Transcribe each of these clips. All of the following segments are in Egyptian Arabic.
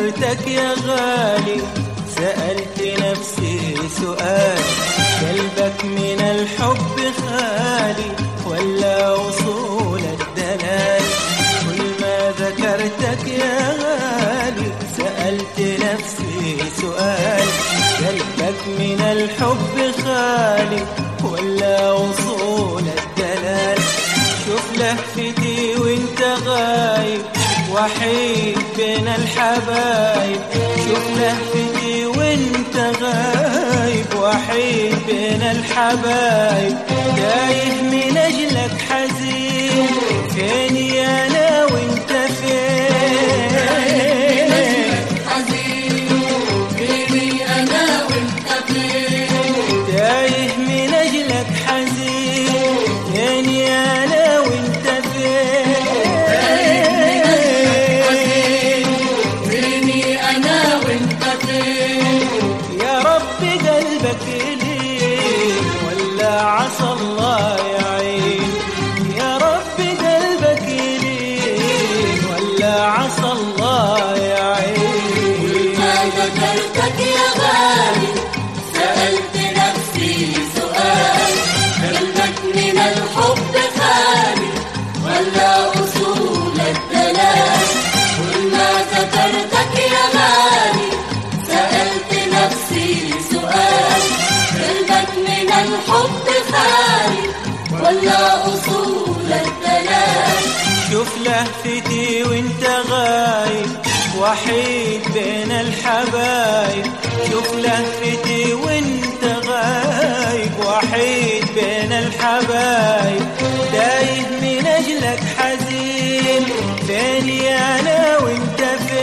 ذكرتك يا غالي سألت نفسي سؤال قلبك من الحب خالي ولا وصول الدلال كل ما ذكرتك يا غالي سألت نفسي سؤال قلبك من الحب خالي ولا وصول الدلال شوف لهفتي وانت غايب وحيد بين الحبايب شوف لهفتي وانت غايب وحيد بين الحبايب تايه من اجلك حزين فيني انا وانت فين حزين فيني أنا وأنت فين تايه من اجلك حزين فيني انا وانت فين فيني أنا وأنت فين يا رب قلبك لين ولا عسى الله يعين يا رب قلبك لين ولا عسى الله يعين ما ذكرتك يا غالي سألت نفسي سؤال قلبك من الحب خالي ولا أصول الدلال كل ما ذكرتك يا غالي سألت نفسي سؤال قلبك من الحب خالي ولا أصول الدلال شوف لهفتي وانت غايب وحيد بين الحبايب شوف لهفتي وانت غايب وحيد بين الحبايب تايه من اجلك حزين فيني انا وانت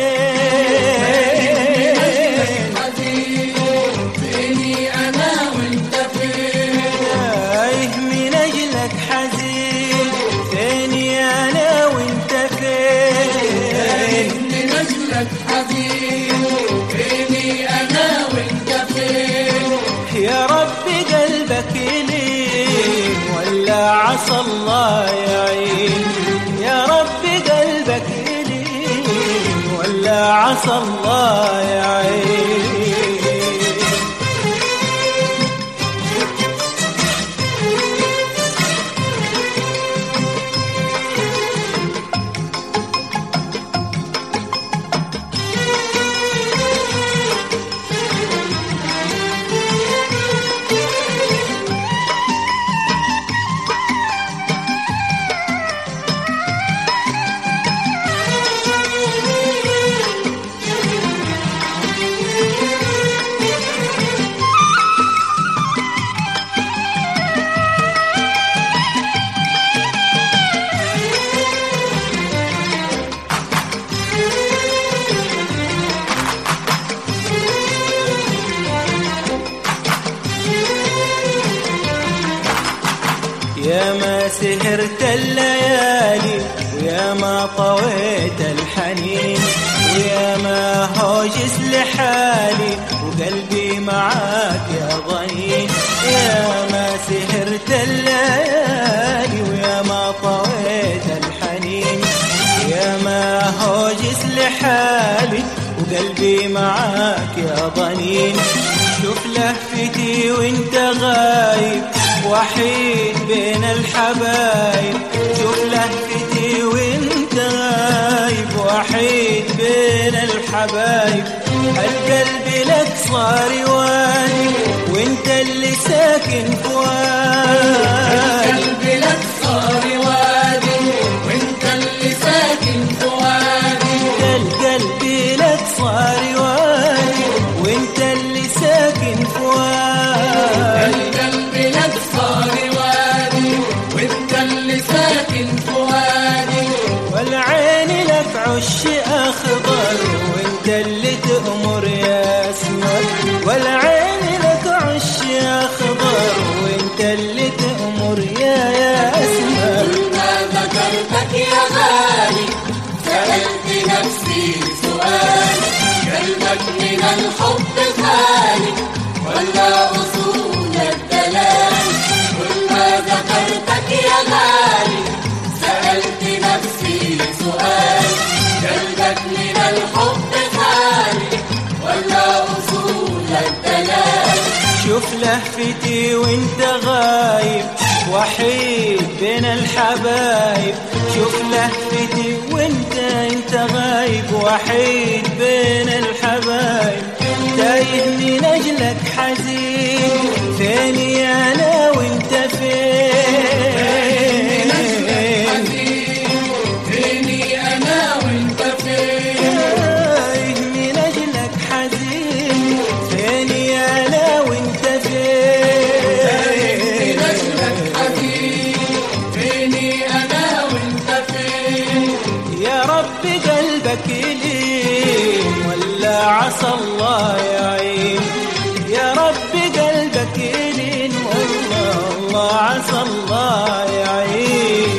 فين حزين فيني أنا وأنت فين تايه من اجلك حزين فيني انا وانت فين من أجلك حزين فيني أنا وأنت فين يا رب قلبك لين ولا عسى الله يعين يا رب قلبك لين ولا عسى الله يعين يا ما سهرت الليالي ويا ما طويت الحنين ويا ما هوجس لحالي وقلبي معاك يا ضنين يا ما سهرت الليالي ويا ما طويت الحنين يا ما هوجس لحالي وقلبي معاك يا ضنين شوف لهفتي وانت غايب وحيد بين الحبايب شوف لهفتي وانت غايب وحيد بين الحبايب القلب لك صار وادي وانت اللي ساكن فؤادي قلبي لك صار وادي وانت اللي ساكن فؤادي القلب لك صار وادي وانت اللي ساكن فؤادي القلب لك صار وادي وانت اللي ساكن فؤادي والعين لك عش اخضر وانت اللي تأمر يا اسمر والعين لك عش اخضر وانت اللي تأمر يا يا اسمر ما ذكرتك يا غالي سألت نفسي سؤال قلبك من الحب خالي ولا أصول الدلال كل ما ذكرتك يا غالي سألت نفسي سؤال قلبك من الحب خالي لهفتي وانت غايب وحيد بين الحبايب شوف لهفتي وانت انت غايب وحيد بين الحبايب تايه من اجلك حزين فيني انا وانت فين فيني أنا وأنت فين تايه من اجلك حزين فيني انا وانت فين نجلك حبيب فيني أنا وأنت فين يا رب قلبك يلين ولا عسى الله يعين يا رب قلبك يلين والله الله عسى الله يعين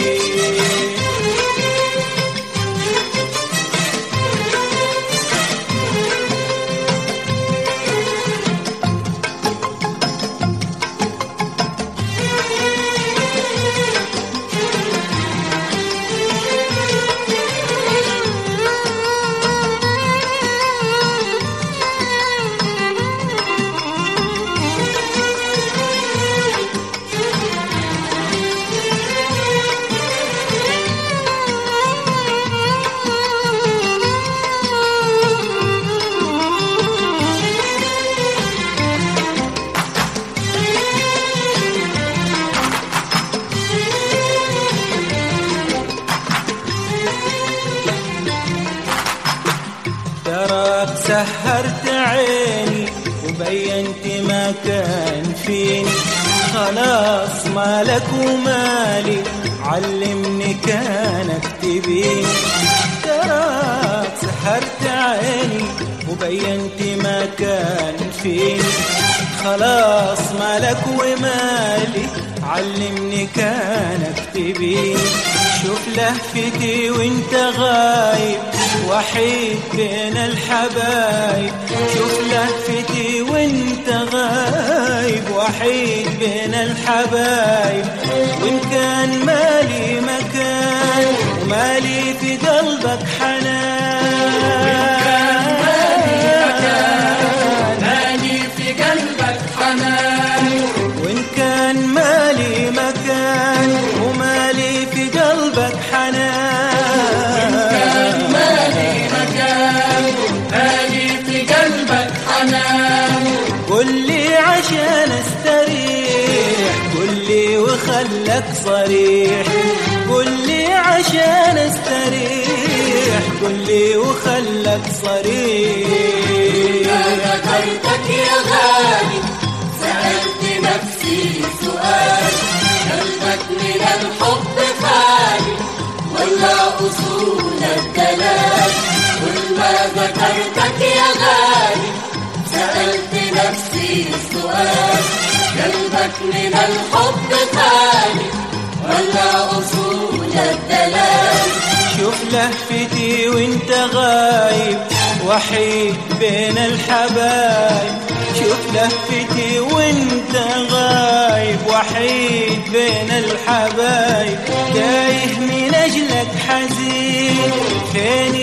تراك سهرت عيني وبينت ما كان فيني خلاص مالك ومالي علمني كانك تبيني تراك سهرت عيني وبينت ما كان فيني خلاص مالك ومالي علمني كانك تبيني شوف لهفتي وانت غايب وحيد بين الحبايب شوف لهفتي وانت غايب وحيد بين الحبايب وان كان مالي مكان ومالي في قلبك حنان مالي في قلبك حنان وإن كان مالي مكان ومالي في قلبك حنان مالي مكان مالي في قلبك حنان قل لي عشان استريح قل لي وخلك صريح قل لي عشان استريح قل لي وخلك صريح ما ذكرتك يا غالي سألت نفسي سؤال قلبك من الحب خالي ولا أصول الدلال كل ما ذكرتك يا غالي سألت نفسي سؤال قلبك من الحب خالي ولا أصول الدلال شوف لهفتي وانت غايب وحيد بين الحبايب شوف لهفتي وانت غايب وحيد بين الحبايب تايه من اجلك حزين فين